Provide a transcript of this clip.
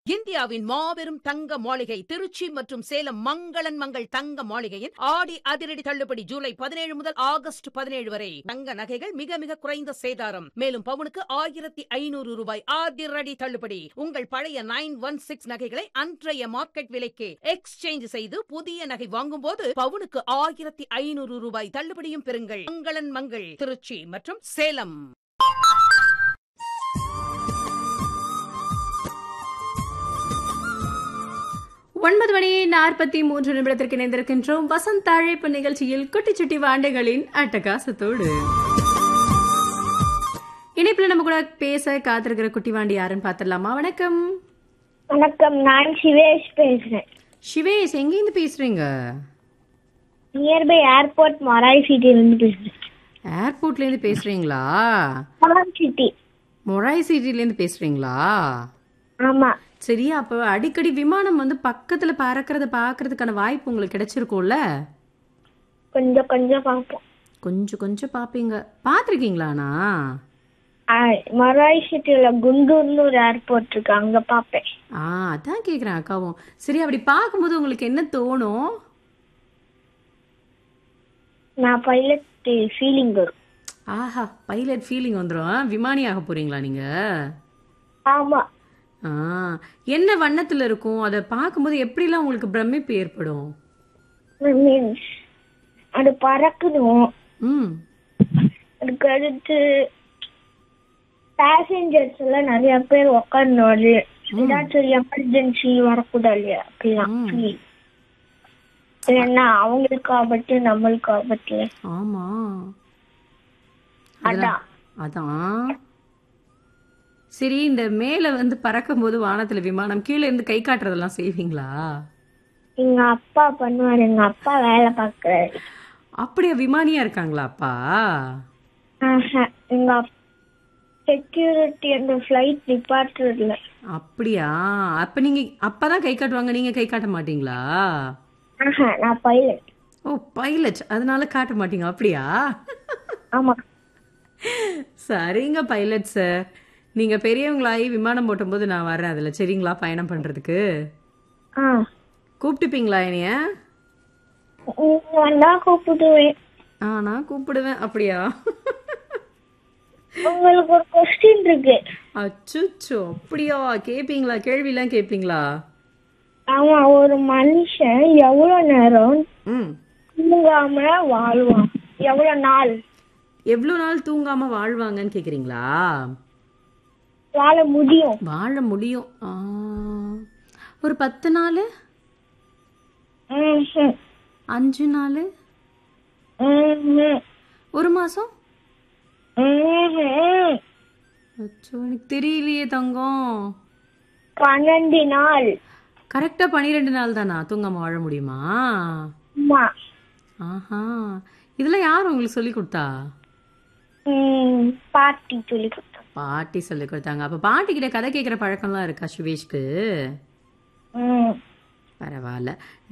இந்தியாவின் மாபெரும் தங்க மாளிகை திருச்சி மற்றும் சேலம் மங்களன் மங்கள் தங்க மாளிகையின் ஆடி அதிரடி தள்ளுபடி ஜூலை பதினேழு முதல் ஆகஸ்ட் பதினேழு வரை தங்க நகைகள் மிக மிக குறைந்த சேதாரம் மேலும் பவுனுக்கு ஆயிரத்தி ஐநூறு ரூபாய் அதிரடி தள்ளுபடி உங்கள் பழைய நைன் ஒன் சிக்ஸ் நகைகளை அன்றைய மார்க்கெட் விலைக்கு எக்ஸ்சேஞ்ச் செய்து புதிய நகை வாங்கும் போது பவுனுக்கு ஆயிரத்தி ஐநூறு ரூபாய் தள்ளுபடியும் பெறுங்கள் மங்களன் மங்கள் திருச்சி மற்றும் சேலம் ஒன்பது மணி நாற்பத்தி மூன்று நிமிடத்திற்கு இணைந்திருக்கின்றோம் வசந்த் அழைப்பு நிகழ்ச்சியில் குட்டிச்சுட்டி வாண்டுகளின் அட்டகாசத்தோடு இணைப்புல நம்ம கூட பேச காத்திருக்கிற குட்டி வாண்டி யாருன்னு பாத்திரலாமா வணக்கம் வணக்கம் நான் சிவேஷ் பேசுறேன் சிவேஷ் எங்கேருந்து பேசுறீங்க நியர்பை ஏர்போர்ட் மராய் சிட்டில இருந்து பேசுறேன் ஏர்போர்ட்ல இருந்து பேசுறீங்களா மராய் சிட்டி மொராய் சிட்டில இருந்து பேசுறீங்களா ஆமா சரி அப்ப அடிக்கடி விமானம் வந்து பக்கத்துல பறக்கிறத பாக்குறதுக்கான வாய்ப்பு உங்களுக்கு கிடைச்சிருக்கும்ல கொஞ்சம் கொஞ்சம் பார்ப்போம் கொஞ்சம் கொஞ்சம் பாப்பீங்க பாத்திருக்கீங்களாண்ணா ஆ, மராய் சிட்டில குண்டூர்னு ஒரு ஏர்போர்ட் இருக்கு அங்க பாப்பேன் ஆ அதான் கேக்குறேன் அக்காவும் சரி அப்படி பார்க்கும்போது உங்களுக்கு என்ன தோணும் நான் பைலட் ஃபீலிங் வரும் ஆஹா பைலட் ஃபீலிங் வந்துடும் விமானி ஆக போறீங்களா நீங்க ஆமா ஆ என்ன வண்ணத்துல இருக்கும் அதை பார்க்கும்போது எப்படிலாம் உங்களுக்கு பிரமிப்பு ஏற்படும் மீன்ஸ் அது பறக்கணும் ம் அதுக்கு அடுத்து பேசஞ்சர்ஸ் எல்லாம் நிறைய பேர் உட்காரணும் அது ஏதாச்சும் எமர்ஜென்சி வரக்கூடாது இல்லையா அப்படிலாம் ம். feel. இல்லைன்னா அவங்களுக்கு ஆபத்து நம்மளுக்கு ஆபத்து ஆமா அதான் அதான் சரி இந்த மேல வந்து பறக்கும்போது வானத்துல விமானம் கீழே இருந்து கை காட்டுறதெல்லாம் செய்வீங்களா எங்க அப்பா பண்ணுவாரு எங்க அப்பா வேலை பார்க்கறாரு அப்படியா விமானியா இருக்காங்களா அப்பா ஆஹா, எங்க செக்யூரிட்டி அந்த ஃபிளைட் டிபார்ட்மெண்ட்ல அப்படியா அப்ப நீங்க அப்பதான் கை காட்டுவாங்க நீங்க கை காட்ட மாட்டீங்களா ஆஹா நான் பைலட் ஓ பைலட் அதனால காட்ட மாட்டீங்க அப்படியா ஆமா சரிங்க பைலட் சார் நீங்க பெரியவங்களாகி விமானம் ஓட்டும்போது நான் வர்றேன் அதுல சரிங்களா பயணம் பண்றதுக்கு ஆ கூப்பிட்டுப்பீங்களா என்னைய நீங்க வந்தா கூப்பிடுவேன் ஆ நான் கூப்பிடுவேன் அப்படியா உங்களுக்கு ஒரு கொஸ்டின் இருக்கு அச்சுச்சோ அப்படியா கேப்பீங்களா கேள்விலாம் கேப்பீங்களா ஆமா ஒரு மனுஷன் எவ்வளவு நேரம் ம் தூங்காம வாழ்வான் எவ்வளவு நாள் எவ்வளோ நாள் தூங்காம வாழ்வாங்கன்னு கேக்குறீங்களா வாழ முடியும் வாழ முடியும் ஆ, ஒரு பத்து நாள் ம்ஹும். அஞ்சு நாள் ம்ஹும். ஒரு மாசம் ம்ஹும். அச்சோ எனக்கு தெரியலையே தங்கம் பன்னெண்டு நாள் கரெக்டா பன்னிரெண்டு நாள் தானா தூங்காம வாழ முடியுமா ஆமா ஆஹா இதெல்லாம் யார் உங்களுக்கு சொல்லி கொடுத்தா ம், பாட்டி சொல்லி கொடுத்தாங்க பாட்டி சொல்லி கொடுத்தாங்க அப்ப பாட்டி கிட்ட கதை கேட்கிற பழக்கம்லாம் இருக்கா சுவேஷ்க்கு ம் பரவாயில்ல